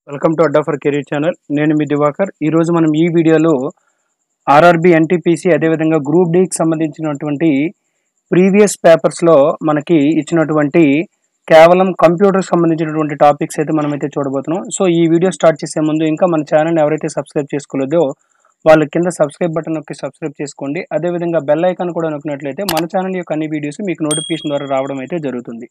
welcome to Adda for career channel నేను మీ దివాకర్ ఈరోజు మనం ఈ వీడియోలో ఆర్ఆర్బి ఎన్టీపీసీ అదేవిధంగా గ్రూప్ డికి సంబంధించినటువంటి ప్రీవియస్ పేపర్స్లో మనకి ఇచ్చినటువంటి కేవలం కంప్యూటర్ సంబంధించినటువంటి టాపిక్స్ అయితే మనం అయితే చూడబోతున్నాం సో ఈ వీడియో స్టార్ట్ చేసే ముందు ఇంకా మన ఛానల్ ఎవరైతే సబ్స్క్రైబ్ చేసుకోలేదో వాళ్ళ కింద సబ్స్క్రైబ్ బటన్ నొక్కి సబ్స్క్రైబ్ చేసుకోండి అదేవిధంగా బెల్ ఐకాన్ కూడా నొక్కినట్లయితే మన ఛానల్ యొక్క అన్ని వీడియోస్ మీకు నోటిఫికేషన్ ద్వారా రావడం అయితే జరుగుతుంది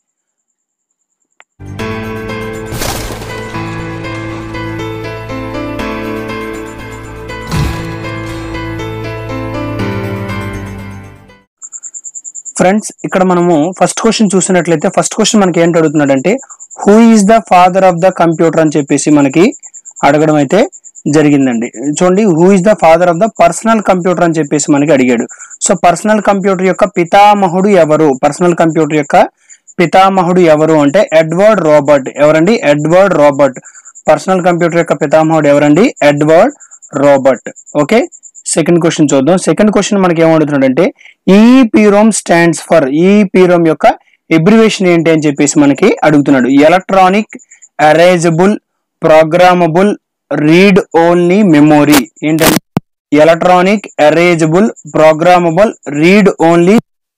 ఫ్రెండ్స్ ఇక్కడ మనము ఫస్ట్ క్వశ్చన్ చూసినట్లయితే ఫస్ట్ క్వశ్చన్ మనకి ఏంటి అడుగుతున్నాడంటే who is the father of the computer అని చెప్పేసి మనకి అడగడం అయితే జరిగిందండి చూడండి who is the father of the personal computer అని చెప్పేసి మనకి అడిగాడు సో పర్సనల్ కంప్యూటర్ యొక్క పితామహుడు ఎవరు పర్సనల్ కంప్యూటర్ యొక్క పితామహుడు ఎవరు అంటే ఎడ్వర్డ్ రాబర్ట్ ఎవరండి ఎడ్వర్డ్ రాబర్ట్ పర్సనల్ కంప్యూటర్ యొక్క పితామహుడు ఎవరండి Edward Robert okay second question చూద్దాం సెకండ్ క్వశ్చన్ మనకి ఏమడుగుతున్నాడంటే EPROM stands for EPROM యొక్క ఎబ్రివేషన్ ఏంటి అని చెప్పేసి మనకి అడుగుతున్నాడు electronic erasable programmable read only memory ఏంటంటే electronic erasable programmable read only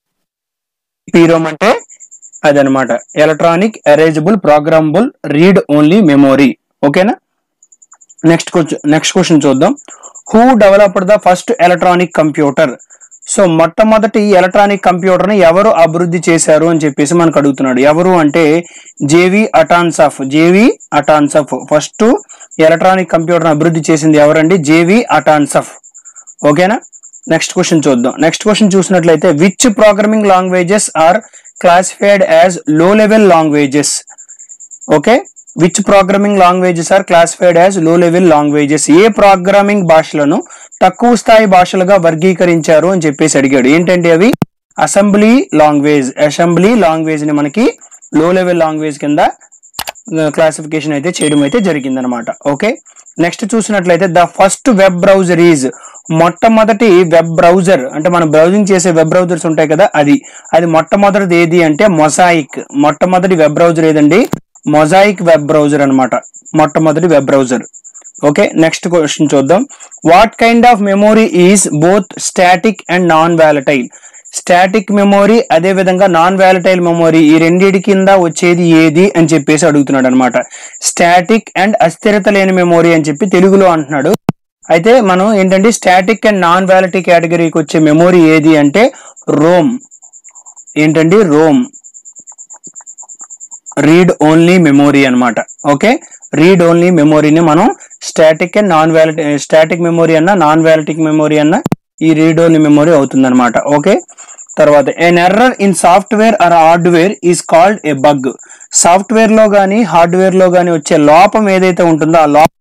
PROM అంటే అదనమాట electronic erasable programmable read only memory ఓకేనా నెక్స్ట్ క్వశ్చన్ నెక్స్ట్ క్వశ్చన్ చూద్దాం who developed the first electronic computer so మొట్టమొదటి ఎలక్ట్రానిక్ కంప్యూటర్ ని ఎవరు అభివృద్ధి చేశారు అని చెప్పేసి మనకు అడుగుతున్నాడు ఎవరు అంటే J V Atanasoff J V Atanasoff first electronic computer అభివృద్ధి చేసింది ఎవరండి జేవి అటాన్సఫ్ ఓకేనా నెక్స్ట్ క్వశ్చన్ చూద్దాం నెక్స్ట్ క్వశ్చన్ చూసినట్లయితే which programming languages are classified as low level languages okay which programming languages are classified as low level languages ఏ ప్రోగ్రామింగ్ భాషలను తక్కువ స్థాయి భాషలుగా వర్గీకరించారు అని చెప్పేసి అడిగాడు ఏంటంటే అవి అసెంబ్లీ లాంగ్వేజ్ అసెంబ్లీ లాంగ్వేజ్ ని మనకి లో లెవెల్ లాంగ్వేజ్ కింద క్లాసిఫికేషన్ అయితే చేయడం అయితే జరిగిందనమాట ఓకే నెక్స్ట్ చూసినట్లయితే the first web browser is మొట్టమొదటి వెబ్ బ్రౌజర్ అంటే మనం బ్రౌజింగ్ చేసే వెబ్ బ్రౌజర్స్ ఉంటాయి కదా అది అది మొట్టమొదటిది ఏది అంటే మొజాయిక్ మొట్టమొదటి వెబ్ బ్రౌజర్ ఏదండి మొజాయిక్ వెబ్ బ్రౌజర్ అన్నమాట మొట్టమొదటి web browser okay next question చూద్దాం what kind of memory is both static and non volatile static memory అదే విధంగా నాన్ వ్యాలటైల్ మెమొరీ ఈ రెండింటి కింద వచ్చేది ఏది అని చెప్పేసి అడుగుతున్నాడు అనమాట స్టాటిక్ అండ్ అస్థిరత లేని మెమొరీ అని చెప్పి తెలుగులో అంటున్నాడు అయితే మనం ఏంటంటే స్టాటిక్ అండ్ నాన్ వ్యాలిటీ కేటగిరీకి వచ్చే మెమొరీ ఏది అంటే రోమ్ ఏంటండి రోమ్ రీడ్ ఓన్లీ మెమొరీ అన్నమాట ఓకే రీడ్ ఓన్లీ మెమొరీని మనం static and non volatile static memory అన్న నాన్ వ్యాలిటిక్ మెమొరీ అన్న ఈ రీడ్ ఓన్లీ మెమొరీ అవుతుంది అనమాట ఓకే తర్వాత an error in software or hardware is called a bug software లో గానీ హార్డ్వేర్ లో గానీ వచ్చే లోపం ఏదైతే ఉంటుందో ఆ లోపం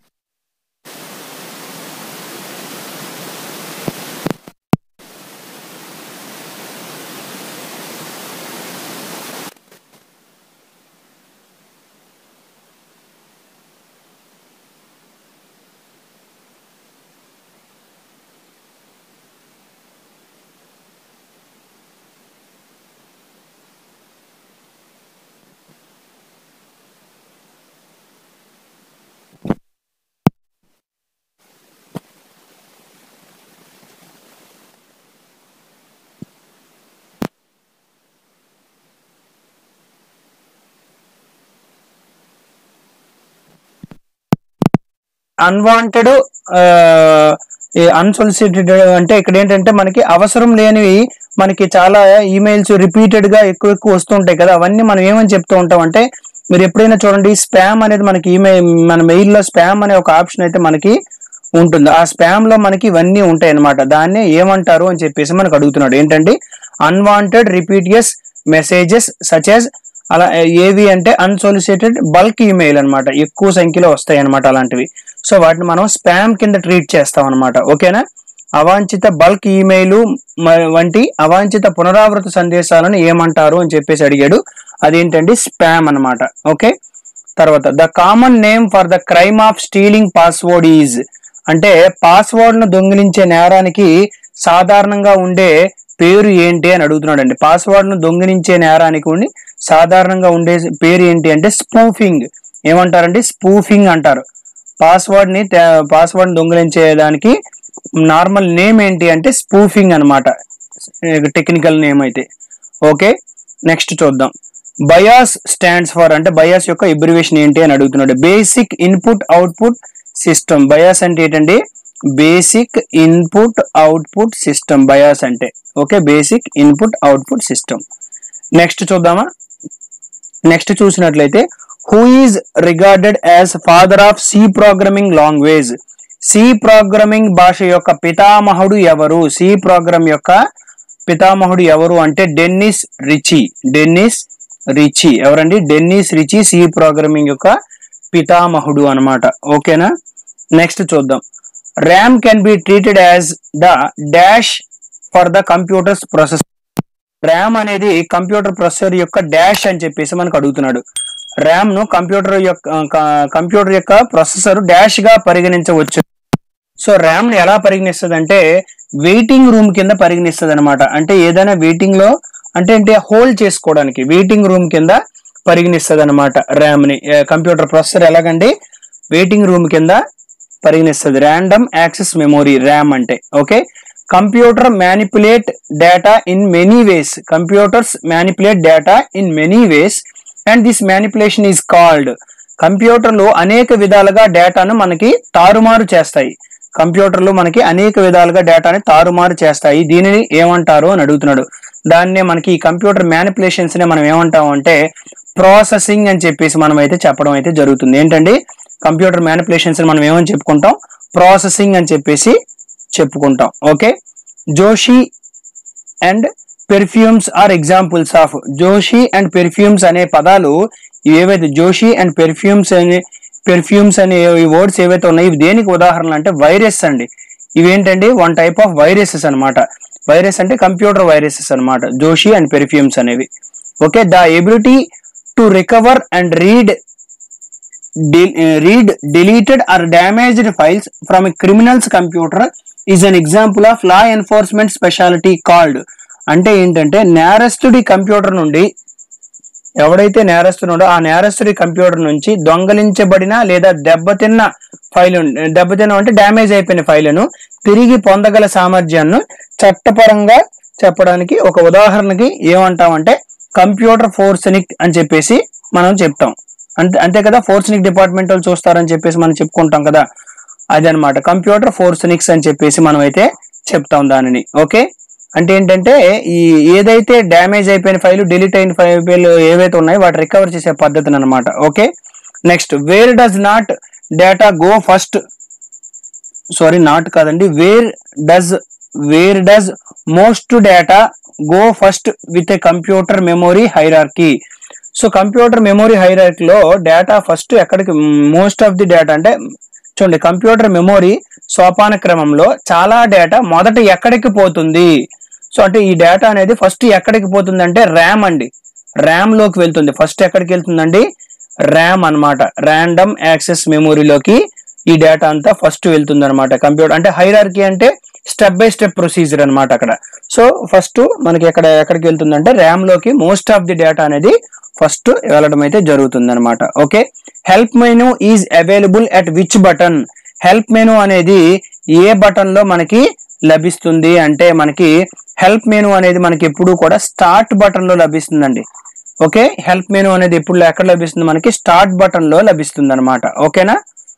అన్వాంటెడ్ అన్సొలిసిటెడ్ అంటే ఇక్కడ ఏంటంటే మనకి అవసరం లేనివి మనకి చాలా ఈమెయిల్స్ రిపీటెడ్ గా ఎక్కువ ఎక్కువ వస్తుంటాయి కదా అవన్నీ మనం ఏమని చెప్తూ ఉంటాం అంటే మీరు ఎప్పుడైనా చూడండి స్పామ్ అనేది మనకి ఈమెయిల్ మన మెయిల్ లో స్పామ్ అనే ఒక ఆప్షన్ అయితే మనకి ఉంటుంది ఆ స్పామ్ లో మనకి ఇవన్నీ ఉంటాయి అనమాట దాన్ని ఏమంటారు అని చెప్పేసి మనకు అడుగుతున్నాడు ఏంటంటే unwanted repetitious messages such as అలా ఏవి అంటే అన్సొలిసిటెడ్ బల్క్ ఈమెయిల్ అన్నమాట ఎక్కువ సంఖ్యలో వస్తాయి అనమాట అలాంటివి సో వాటిని మనం స్పామ్ కింద ట్రీట్ చేస్తాం అనమాట ఓకేనా అవాంఛిత బల్క్ ఈమెయిల్ వంటి అవాంఛిత పునరావృత సందేశాలను ఏమంటారు అని చెప్పేసి అడిగాడు అదేంటండి స్పామ్ అన్నమాట ఓకే తర్వాత the common name for the crime of stealing password is అంటే పాస్వర్డ్ ను దొంగిలించే నేరానికి సాధారణంగా ఉండే పేరు ఏంటి అని అడుగుతున్నాడు అండి పాస్వర్డ్ ను దొంగిలించే నేరానికి ఉండి సాధారణంగా ఉండే పేరు ఏంటి అంటే స్పూఫింగ్ ఏమంటారండి స్పూఫింగ్ అంటారు పాస్వర్డ్ ని పాస్వర్డ్ దొంగిలించేదానికి నార్మల్ నేమ్ ఏంటి అంటే స్పూఫింగ్ అన్నమాట టెక్నికల్ నేమ్ అయితే ఓకే నెక్స్ట్ చూద్దాం బయాస్ స్టాండ్స్ ఫర్ అంటే బయాస్ యొక్క ఇబ్రివేషన్ ఏంటి అని అడుగుతున్నాడు basic input output system BIOS అంటే ఏంటండి basic input output system BIOS అంటే okay basic input output system next చూద్దామా నెక్స్ట్ చూసినట్లయితే who is regarded as father of C programming language C programming భాష యొక్క పితామహుడు ఎవరు సి ప్రోగ్రామ్ యొక్క పితామహుడు ఎవరు అంటే డెన్నిస్ రిచి డెన్నిస్ రిచి ఎవరండి డెన్నిస్ రిచి సి ప్రోగ్రామింగ్ యొక్క పితామహుడు అన్నమాట ఓకేనా నెక్స్ట్ చూద్దాం RAM can be treated as the dash for the computers process RAM అనేది కంప్యూటర్ ప్రాసెసర్ యొక్క డాష్ అని చెప్పేసి మనకు అడుగుతున్నాడు ర్యామ్ ను కంప్యూటర్ యొక్క క- కంప్యూటర్ యొక్క ప్రాసెసర్ డాష్ గా పరిగణించవచ్చు సో ర్యామ్ ని ఎలా పరిగణిస్తుంది అంటే వెయిటింగ్ రూమ్ కింద పరిగణిస్తుంది అనమాట అంటే ఏదైనా వెయిటింగ్ లో అంటే అంటే హోల్డ్ చేసుకోవడానికి వెయిటింగ్ రూమ్ కింద పరిగణిస్తుంది అనమాట ర్యామ్ ని కంప్యూటర్ ప్రాసెసర్ ఎలాగండి వెయిటింగ్ రూమ్ కింద పరిగణిస్తుంది ర్యాండమ్ యాక్సెస్ మెమొరీ ర్యామ్ అంటే okay computer manipulate data in many ways computers manipulate data in many ways and this manipulation is called కంప్యూటర్లు అనేక విధాలుగా డేటాను మనకి తారుమారు చేస్తాయి కంప్యూటర్లు మనకి అనేక విధాలుగా డేటాని తారుమారు చేస్తాయి దీనిని ఏమంటారు అని అడుగుతున్నాడు దాన్నే మనకి ఈ కంప్యూటర్ మ్యానిపులేషన్స్ ని మనం ఏమంటాం అంటే ప్రాసెసింగ్ అని చెప్పేసి మనం అయితే చెప్పడం అయితే జరుగుతుంది ఏంటండి కంప్యూటర్ మ్యానిపులేషన్స్ మనం ఏమని చెప్పుకుంటాం ప్రాసెసింగ్ అని చెప్పేసి చెప్పుకుంటాం okay Joshi and perfumes are examples of Joshi and perfumes అనే పదాలు ఏవైతే జోషి అండ్ పెర్ఫ్యూమ్స్ అనే పెర్ఫ్యూమ్స్ అనే ఈ వర్డ్స్ ఏవైతే ఉన్నాయో ఇవి దేనికి ఉదాహరణ అంటే వైరస్ అండి ఇవేంటండి వన్ టైప్ ఆఫ్ వైరసెస్ అన్నమాట వైరస్ అంటే కంప్యూటర్ వైరసెస్ అన్నమాట జోషి అండ్ పెర్ఫ్యూమ్స్ అనేవి okay the ability to recover and read de- uh, read deleted or damaged files from a criminal's computer is an example of law enforcement specialty called అంటే ఏంటంటే నేరస్తుడి computer నుండి ఎవడైతే నేరస్తున్నాడో ఆ నేరస్తుడి computer నుంచి దొంగలించబడిన లేదా దెబ్బతిన్న ఫైల్ దెబ్బతిన్న అంటే డ్యామేజ్ అయిపోయిన ఫైల్ను తిరిగి పొందగల సామర్థ్యాన్ని చట్టపరంగా చెప్పడానికి ఒక ఉదాహరణకి ఏమంటామంటే కంప్యూటర్ ఫోర్సనిక్ అని చెప్పేసి మనం చెప్తాం అంతే అంతే కదా ఫోర్సనిక్ డిపార్ట్మెంట్ వాళ్ళు చూస్తారని చెప్పేసి మనం చెప్పుకుంటాం కదా అదనమాట కంప్యూటర్ ఫోర్సనిక్స్ అని చెప్పేసి మనం అయితే చెప్తాం దానిని ఓకే అంటే ఏంటంటే ఈ ఏదైతే డ్యామేజ్ అయిపోయిన ఫైల్ డిలీట్ అయిన ఫైల్ ఏవైతే ఉన్నాయో వాటి రికవర్ చేసే పద్ధతిని అనమాట okay next where does not data go first sorry not కాదండి where does where does most data go first with a computer memory hierarchy so computer memory హైరార్కీలో డేటా ఫస్ట్ ఎక్కడికి మోస్ట్ ఆఫ్ ది డేటా అంటే చూడండి computer memory సోపాన క్రమంలో చాలా data మొదట ఎక్కడికి పోతుంది సో అంటే ఈ డేటా అనేది ఫస్ట్ ఎక్కడికి పోతుంది అంటే ర్యామ్ అండి ర్యామ్ లోకి వెళ్తుంది ఫస్ట్ ఎక్కడికి వెళ్తుందండి ర్యామ్ అన్నమాట ర్యాండమ్ యాక్సెస్ మెమొరీలోకి ఈ డేటా అంతా ఫస్ట్ వెళ్తుంది అనమాట కంప్యూటర్ అంటే హైరార్కీ అంటే స్టెప్ బై స్టెప్ ప్రొసీజర్ అన్నమాట అక్కడ సో ఫస్ట్ మనకి ఎక్కడ ఎక్కడికి వెళ్తుందంటే ర్యామ్ లోకి మోస్ట్ ఆఫ్ ది డేటా అనేది ఫస్ట్ వెళ్ళడం అయితే జరుగుతుంది అనమాట okay help menu is available at which button help menu అనేది ఏ బటన్ లో మనకి లభిస్తుంది అంటే మనకి హెల్ప్ మెనూ అనేది మనకి ఎప్పుడు కూడా స్టార్ట్ బటన్ లో లభిస్తుందండి ఓకే హెల్ప్ మెనూ అనేది ఎప్పుడు ఎక్కడ లభిస్తుంది మనకి స్టార్ట్ బటన్ లో లభిస్తుంది అనమాట ఓకేనా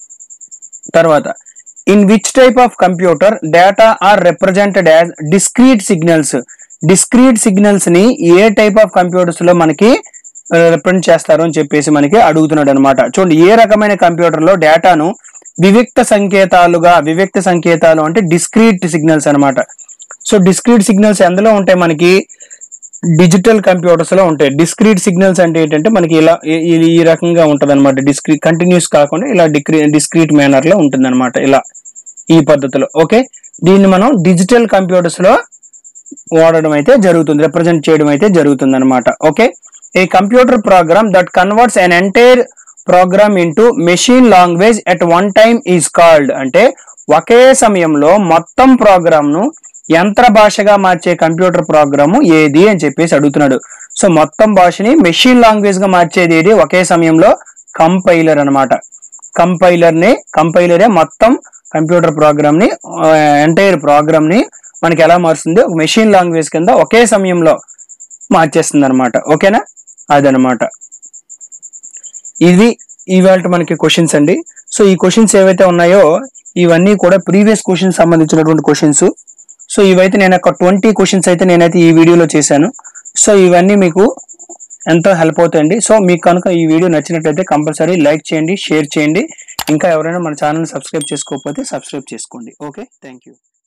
తర్వాత in which type of computer data are represented as discrete signals discrete signals ని ఏ టైప్ ఆఫ్ కంప్యూటర్స్ లో మనకి రిప్రజెంట్ చేస్తారు అని చెప్పేసి మనకి అడుగుతున్నాడు అనమాట చూడండి ఏ రకమైన కంప్యూటర్ లో డేటాను వివిక్త సంకేతాలుగా వివిక్త సంకేతాలు అంటే డిస్క్రీట్ సిగ్నల్స్ అన్నమాట సో డిస్క్రీట్ సిగ్నల్స్ ఎందులో ఉంటాయి మనకి డిజిటల్ కంప్యూటర్స్ లో ఉంటాయి డిస్క్రీట్ సిగ్నల్స్ అంటే ఏంటంటే మనకి ఇలా ఈ- ఈ- ఈ రకంగా ఉంటది అనమాట డిస్క్రీట్ కంటిన్యూస్ కాకుండా ఇలా డిక్రీ డిస్క్రీట్ మేనర్ లో ఉంటుంది అనమాట ఇలా ఈ పద్ధతిలో ఓకే దీన్ని మనం డిజిటల్ కంప్యూటర్స్ లో వాడడం అయితే జరుగుతుంది రిప్రజెంట్ చేయడం అయితే జరుగుతుంది అనమాట okay a computer program that converts an entire program into machine language at one time is called అంటే ఒకే సమయంలో మొత్తం ప్రోగ్రామ్ ను యంత్ర భాషగా మార్చే కంప్యూటర్ ప్రోగ్రాము ఏది అని చెప్పేసి అడుగుతున్నాడు సో మొత్తం భాషని మెషిన్ లాంగ్వేజ్ గా మార్చేది ఏది ఒకే సమయంలో కంపైలర్ అనమాట కంపైలర్ ని కంపైలరే మొత్తం కంప్యూటర్ ప్రోగ్రామ్ ని ఎంటైర్ ప్రోగ్రామ్ ని మనకి ఎలా మారుస్తుంది ఒక మెషిన్ లాంగ్వేజ్ కింద ఒకే సమయంలో మార్చేస్తుంది అనమాట ఓకేనా అదనమాట ఇది ఇవాళ మనకి క్వశ్చన్స్ అండి సో ఈ క్వశ్చన్స్ ఏవైతే ఉన్నాయో ఇవన్నీ కూడా ప్రీవియస్ క్వశ్చన్స్ సంబంధించినటువంటి క్వశ్చన్స్ సో ఇవైతే నేను ఒక ట్వంటీ క్వశ్చన్స్ అయితే నేనైతే ఈ వీడియోలో చేశాను సో ఇవన్నీ మీకు ఎంతో హెల్ప్ అవుతాయండి సో మీకు కనుక ఈ వీడియో నచ్చినట్లయితే కంపల్సరీ లైక్ చేయండి షేర్ చేయండి ఇంకా ఎవరైనా మన ఛానల్ సబ్స్క్రైబ్ చేసుకోకపోతే సబ్స్క్రైబ్ చేసుకోండి ఓకే థ్యాంక్ యూ